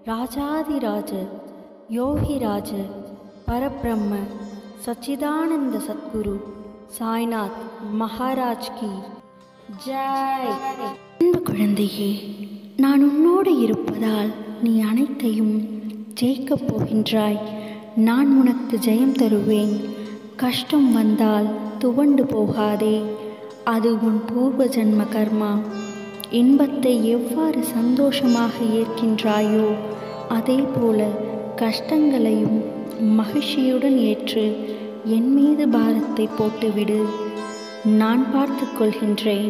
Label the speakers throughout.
Speaker 1: ராஜாதிராஜ யோகிராஜ பரபிரம்ம சச்சிதானந்த சத்குரு சாய்நாத் மகாராஜ் கி ஜெய் அன்பு குழந்தையே நான் உன்னோடு இருப்பதால் நீ அனைத்தையும் ஜெயிக்கப் போகின்றாய் நான் உனக்கு ஜெயம் தருவேன் கஷ்டம் வந்தால் துவண்டு போகாதே அது உன் பூர்வ ஜன்ம கர்மா இன்பத்தை எவ்வாறு சந்தோஷமாக ஏற்கின்றாயோ அதே போல கஷ்டங்களையும் மகிழ்ச்சியுடன் ஏற்று என் மீது பாரத்தை போட்டுவிடு நான் பார்த்து கொள்கின்றேன்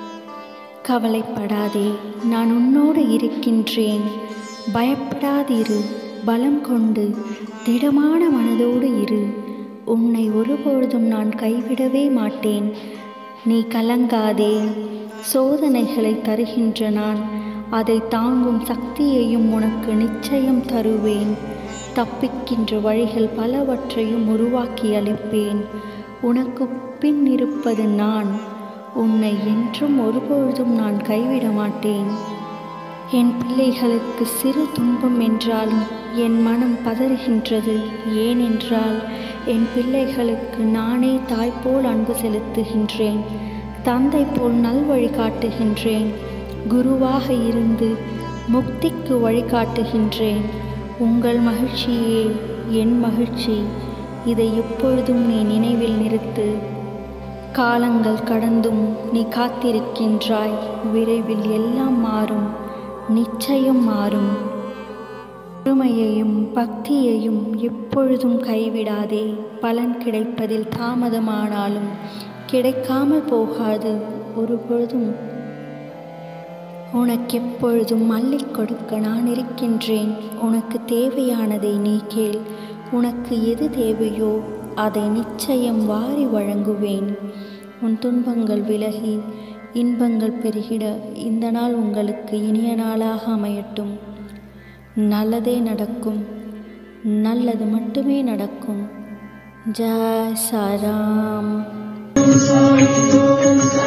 Speaker 1: கவலைப்படாதே நான் உன்னோடு இருக்கின்றேன் பயப்படாதிரு பலம் கொண்டு திடமான மனதோடு இரு உன்னை ஒருபொழுதும் நான் கைவிடவே மாட்டேன் நீ கலங்காதே சோதனைகளை தருகின்ற நான் அதை தாங்கும் சக்தியையும் உனக்கு நிச்சயம் தருவேன் தப்பிக்கின்ற வழிகள் பலவற்றையும் உருவாக்கி அளிப்பேன் உனக்கு பின் இருப்பது நான் உன்னை என்றும் ஒருபொழுதும் நான் கைவிட மாட்டேன் என் பிள்ளைகளுக்கு சிறு துன்பம் என்றாலும் என் மனம் பதறுகின்றது ஏனென்றால் என் பிள்ளைகளுக்கு நானே தாய் போல் அன்பு செலுத்துகின்றேன் தந்தை போல் நல்வழி காட்டுகின்றேன் குருவாக இருந்து முக்திக்கு வழிகாட்டுகின்றேன் உங்கள் மகிழ்ச்சியே என் மகிழ்ச்சி இதை எப்பொழுதும் நீ நினைவில் நிறுத்து காலங்கள் கடந்தும் நீ காத்திருக்கின்றாய் விரைவில் எல்லாம் மாறும் நிச்சயம் மாறும் பொறுமையையும் பக்தியையும் எப்பொழுதும் கைவிடாதே பலன் கிடைப்பதில் தாமதமானாலும் கிடைக்காமல் போகாது ஒரு பொழுதும் உனக்கு எப்பொழுதும் மல்லிக் கொடுக்க நான் இருக்கின்றேன் உனக்கு தேவையானதை நீ கேள் உனக்கு எது தேவையோ அதை நிச்சயம் வாரி வழங்குவேன் உன் துன்பங்கள் விலகி இன்பங்கள் பெருகிட இந்த நாள் உங்களுக்கு இனிய நாளாக அமையட்டும் நல்லதே நடக்கும் நல்லது மட்டுமே நடக்கும் ஜெய் சாராம்